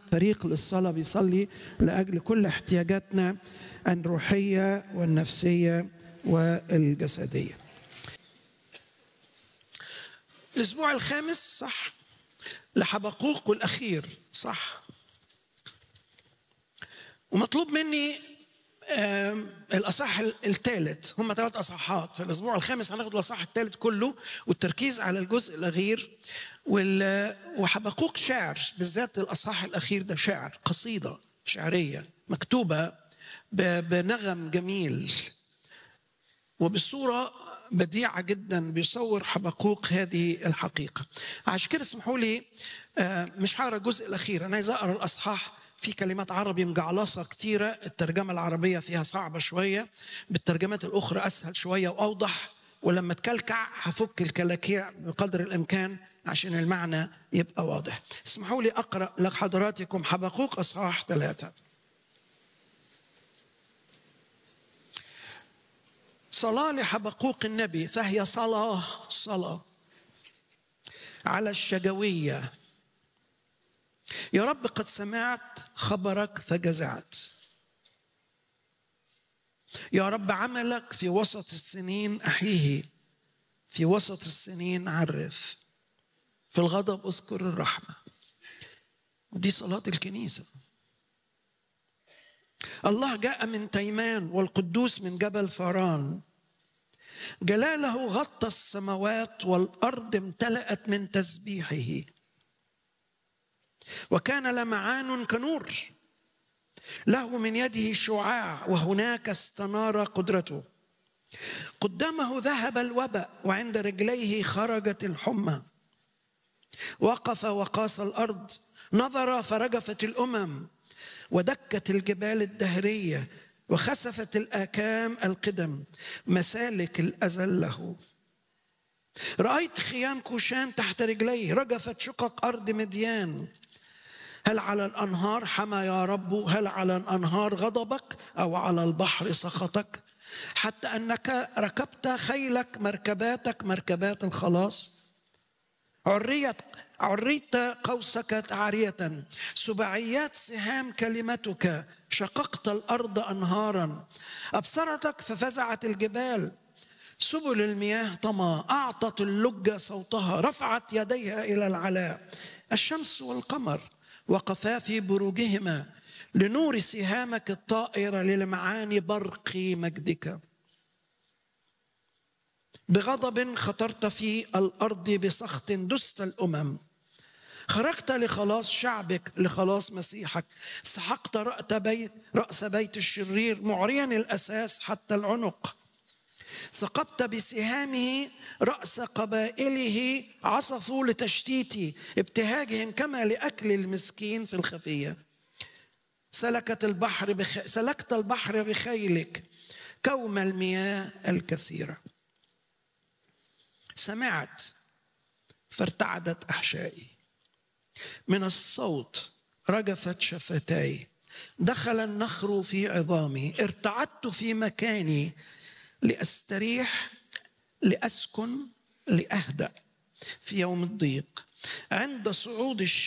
فريق للصلاة بيصلي لأجل كل احتياجاتنا الروحية والنفسية والجسدية الأسبوع الخامس صح لحبقوق والأخير صح ومطلوب مني الاصح الثالث هم ثلاث اصحاحات في الاسبوع الخامس هناخد الاصح الثالث كله والتركيز على الجزء الاخير وحبقوق شعر بالذات الاصحاح الاخير ده شعر قصيده شعريه مكتوبه بنغم جميل وبصوره بديعه جدا بيصور حبقوق هذه الحقيقه عشان كده اسمحوا لي مش هقرا الجزء الاخير انا عايز اقرا الاصحاح في كلمات عربي مجعلصة كتيرة الترجمة العربية فيها صعبة شوية بالترجمات الأخرى أسهل شوية وأوضح ولما تكلكع هفك الكلاكيع بقدر الإمكان عشان المعنى يبقى واضح اسمحوا لي أقرأ لحضراتكم حبقوق أصحاح ثلاثة صلاة لحبقوق النبي فهي صلاة صلاة على الشجويه يا رب قد سمعت خبرك فجزعت يا رب عملك في وسط السنين احيه في وسط السنين عرف في الغضب اذكر الرحمه ودي صلاه الكنيسه الله جاء من تيمان والقدوس من جبل فاران جلاله غطى السماوات والارض امتلأت من تسبيحه وكان لمعان كنور له من يده شعاع وهناك استنار قدرته قدامه ذهب الوباء وعند رجليه خرجت الحمى وقف وقاس الارض نظر فرجفت الامم ودكت الجبال الدهريه وخسفت الاكام القدم مسالك الازل له رايت خيام كوشان تحت رجليه رجفت شقق ارض مديان هل على الانهار حمى يا رب هل على الانهار غضبك او على البحر سخطك حتى انك ركبت خيلك مركباتك مركبات الخلاص عريت عريت قوسك عارية سبعيات سهام كلمتك شققت الأرض أنهارا أبصرتك ففزعت الجبال سبل المياه طمى أعطت اللجة صوتها رفعت يديها إلى العلاء الشمس والقمر وقفا في بروجهما لنور سهامك الطائرة للمعاني برق مجدك بغضب خطرت في الأرض بسخط دست الأمم خرجت لخلاص شعبك لخلاص مسيحك سحقت رأس بيت, رأس بيت الشرير معريا الأساس حتى العنق ثقبت بسهامه رأس قبائله عصفوا لتشتيت ابتهاجهم كما لأكل المسكين في الخفية سلكت البحر بخ... سلكت البحر بخيلك كوم المياه الكثيرة سمعت فارتعدت أحشائي من الصوت رجفت شفتاي دخل النخر في عظامي ارتعدت في مكاني لاستريح لاسكن لاهدا في يوم الضيق عند صعود